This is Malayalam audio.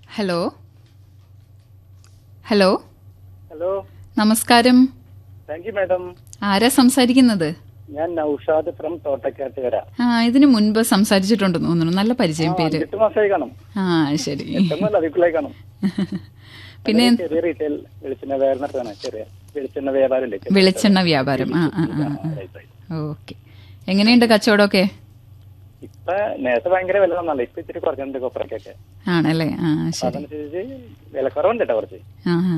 ഹലോ ഹലോ ഹലോ നമസ്കാരം താങ്ക് യു മാഡം ആരാ സംസാരിക്കുന്നത് ഞാൻ നൌഷാദ് ഫ്രം തോട്ടക്കാട്ടുകര ആ ഇതിനു മുൻപ് സംസാരിച്ചിട്ടുണ്ടെന്ന് തോന്നുന്നു നല്ല പരിചയം പേര് എട്ട് മാസമായി കാണും ആ ശരി എട്ടൊന്നുമല്ല അതിക്കുള്ളായി കാണും പിന്നെ ഞങ്ങൾ ചെറിയ റീറ്റെയിൽ വെളിച്ചെണ്ണ വ്യാപാരത്താണ് ചെറിയ വെളിച്ചെണ്ണ വ്യാപാരമില്ലേ ചെറിയ വെളിച്ചെണ്ണ വ്യാപാരം ആ ആ ആ ആ, right, right. ഓക്കെ എങ്ങനെയുണ്ട് കച്ചവടമൊക്കെ ഇപ്പൊ നേരത്തെ ഭയങ്കര വില വന്നല്ലോ ഇപ്പൊ ഇത്തിരി കുറഞ്ഞിട്ടുണ്ട് കൊപ്രക്കൊക്കെ ആണല്ലേ ആ ശരി അതനുസരിച്ച് വില കുറവുണ്ട് കേട്ടോ കുറച്ച് ആ ആ